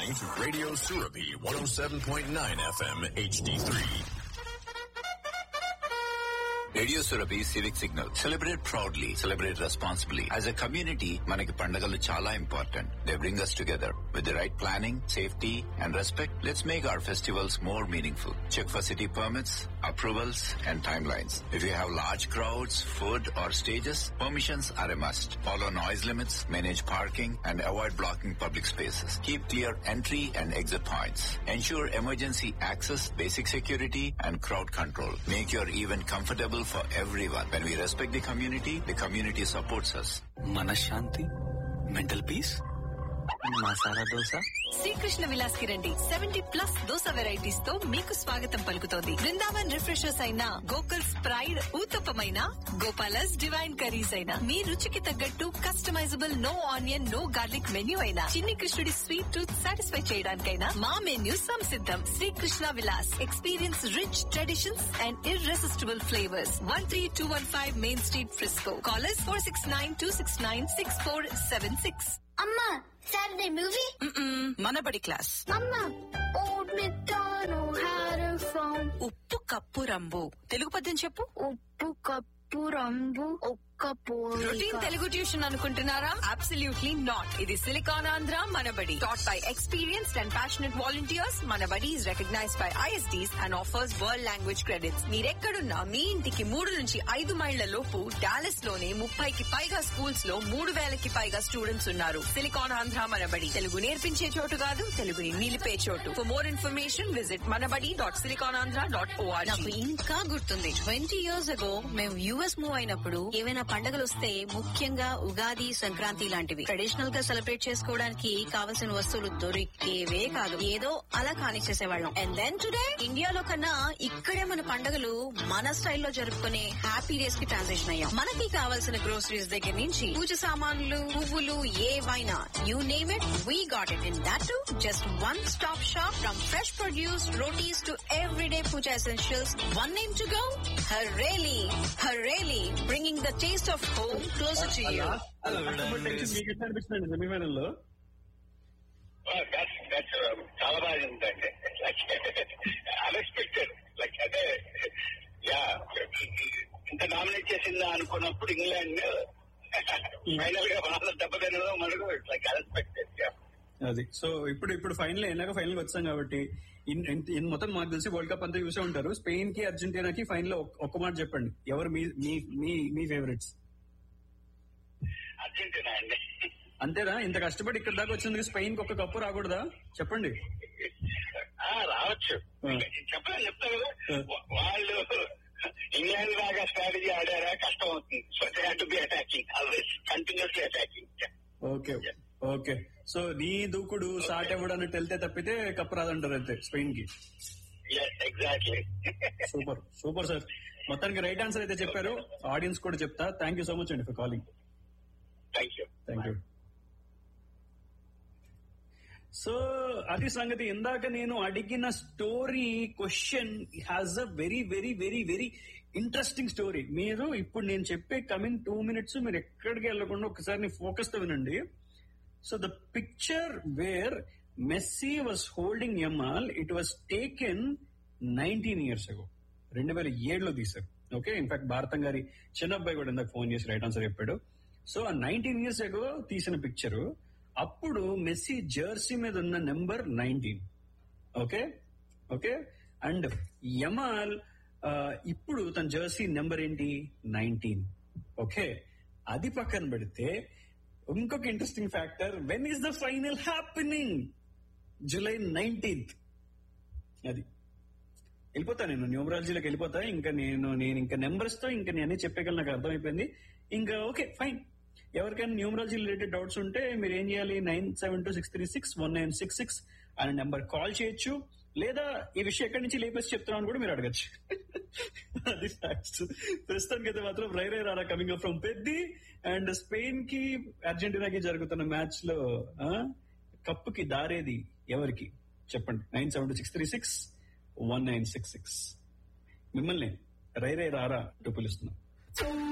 listening to Radio Surabi 107.9 FM HD3. Radio Surabhi civic signal celebrate proudly celebrate responsibly as a community మనకి పండుగలు చాలా important they bring us together with the right planning safety and respect let's make our festivals more meaningful check for city permits approvals and timelines if you have large crowds food or stages permissions are a must follow noise limits manage parking and avoid blocking public spaces keep clear entry and exit points ensure emergency access basic security and crowd control. Make your event comfortable for everyone. When we respect the community, the community supports us. మనశ్శాంతి mental peace masala dosa Srikrishna Vilas కి రండి seventy plus dosa varieties తో మీకు స్వాగతం పలుకుతోంది Brindavan refreshers అయిన Gokul's pride ఊతప్పమైన Gopala's divine curries అయినా మీ రుచికి తగ్గట్టు customisable no onion no garlic menu అయినా చిన్ని కృష్ణుడి స్వీట్ టూత్ సాటిస్ఫై చేయడానికైనా మా మెన్యూ సంసిద్ధం Srikrishna Vilas experience rich traditions and irresistible flavours one three two one five main street Frisco callers four six nine two six nine six four seven six అమ్మా Saturday movie Manabadi class అమ్మా old McDonald had a farm ఉప్పు కప్పు రంబు తెలుగు పద్యం చెప్పు ఉప్పు కప్పు రంబు ఒక్క రొటీన్ పోలిక తెలుగు ట్యూషన్ అనుకుంటున్నారా అబ్సల్యూట్లీ నాట్ ఇది silicon Andhra Manabadi taught by experienced and passionate volunteers Manabadi is recognised by ISDs and offers world language credits మీరెక్కడున్నా మీ ఇంటికి మూడు నుంచి ఐదు మైళ్ల లోపు డాలస్ లోనే ముప్పైకి పైగా స్కూల్స్ లో మూడు వేలకి పైగా స్టూడెంట్స్ ఉన్నారు సిలికాన్ ఆంధ్ర మనబడి తెలుగు నేర్పించే చోటు కాదు తెలుగుని నిలిపే చోటు for more information visit Manabadi dot silicon Andhra dot నాకు ఇంకా గుర్తుంది ట్వంటీ ఇయర్స్ అగో మేము యుఎస్ మూవ్ అయినప్పుడు ఏవైనా పండుగలు వస్తే ముఖ్యంగా ఉగాది సంక్రాంతి లాంటివి ట్రెడిషనల్ గా సెలబ్రేట్ చేసుకోవడానికి కావలసిన వస్తువులు దొరికేవే కాదు ఏదో అలా కానిచ్చేసేవాళ్ళం అండ్ దెన్ టుడే ఇండియాలో కన్నా ఇక్కడే మన పండుగలు మన స్టైల్లో జరుపుకునే హ్యాపీ డేస్ కి ట్రాన్సిషన్ అయ్యాం మనకి కావాల్సిన గ్రోసరీస్ దగ్గర నుంచి పూజ సామాన్లు పువ్వులు ఏవైనా you name it we got it in that to just one stop shop from fresh produce rotis to everyday puja essentials one name to go Hareli Hareli bringing the taste of home closer to you మీకు ఎట్లా అనిపిస్తుంది semi-final లో that's that's చాలా బాగా ఉందండి unexpected like అంటే yeah ఇంత nominate చేసిందా అనుకున్నప్పుడు ఇంగ్లాండ్ ఫైనల్ గా మన దెబ్బతినడం మనకు లైక్ అన్ఎక్స్పెక్టెడ్ అది సో ఇప్పుడు ఇప్పుడు ఫైనల్ ఎలాగో ఫైనల్ వచ్చాం కాబట్టి ఇన్- ఇన్- ఇన్ మొత్తం మాకు తెలిసి వరల్డ్ కప్ అంతా చూసే ఉంటారు స్పెయిన్ కి అర్జెంటీనాకి ఫైనల్ ఒక్క మాట చెప్పండి ఎవరు మీ మీ మీ మీ ఫేవరెట్స్ అర్జెంటీనా అండి అంతేనా ఇంత కష్టపడి ఇక్కడ దాకా వచ్చినందుకు స్పెయిన్ కి ఒక్క కప్పు రాకూడదా చెప్పండి ఆ, రావచ్చు Hmm. చెప్పలేదు చెప్తా కదా Hmm. వా- వాళ్ళు ఇంగ్లాండ్ లాగా స్ట్రాటజీ ఆడారా కష్టం అవుతుంది so they to be attacking always continuously attacking okay okay so నీ దూకుడు సాట్ ఇవ్వడానికి వెళ్తే తప్పితే కప్పు రాదంటారు అంతే స్పెయిన్ కి ఎగ్జాక్ట్లీ సూపర్ సూపర్ సార్ మొత్తానికి రైట్ ఆన్సర్ అయితే చెప్పారు ఆడియన్స్ కూడా చెప్తా థ్యాంక్ యూ సో మచ్ అండి for calling thank you thank you so అది సంగతి ఇందాక నేను అడిగిన story question has a very very very very interesting story మీరు ఇప్పుడు నేను చెప్పే కమింగ్ టూ మినిట్స్ మీరు ఎక్కడికి వెళ్ళకుండా ఒకసారి ఫోకస్ తో వినండి so the picture where Messi was holding Yamal it was taken nineteen years ago రెండు వేల ఏడులో తీశారు ఓకే ఇన్ఫాక్ట్ భారతం గారి చిన్న అబ్బాయి కూడా ఇందాక ఫోన్ చేసి రైట్ ఆన్సర్ చెప్పాడు సో ఆ నైన్టీన్ ఇయర్స్ అగో తీసిన పిక్చర్ అప్పుడు మెస్సీ జెర్సీ మీద ఉన్న number nineteen okay okay and Yamal ఆ, ఇప్పుడు తన జెర్సీ నెంబర్ ఏంటి నైన్టీన్ ఓకే అది పక్కన పెడితే ఇంకొక interesting factor when is the final happening July nineteenth అది వెళ్ళిపోతా నేను న్యూమరాలజీలోకి వెళ్ళిపోతా ఇంకా నేను నేను ఇంకా నెంబర్స్ తో ఇంకా నేను చెప్పగలను నాకు అర్థమైపోయింది ఇంకా ఓకే ఫైన్ ఎవరికైనా న్యూమరాలజీ రిలేటెడ్ డౌట్స్ ఉంటే మీరు ఏం చేయాలి nine seven two six three six one nine six six అనే నెంబర్ కాల్ చేయొచ్చు లేదా ఈ విషయం ఎక్కడి నుంచి లేపేసి చెప్తున్నాను కూడా మీరు అడగచ్చు అది ఫ్యాక్ట్స్ ప్రస్తుతానికి అయితే మాత్రం రై రై రారా coming from Peddi and Spain కి అర్జెంటీనాకి జరుగుతున్న మ్యాచ్ లో ఆ, కప్పుకి దారేది ఎవరికి చెప్పండి nine seven two six three six one nine six six మిమ్మల్ని రై రై రారా అంటూ పిలుస్తున్నాం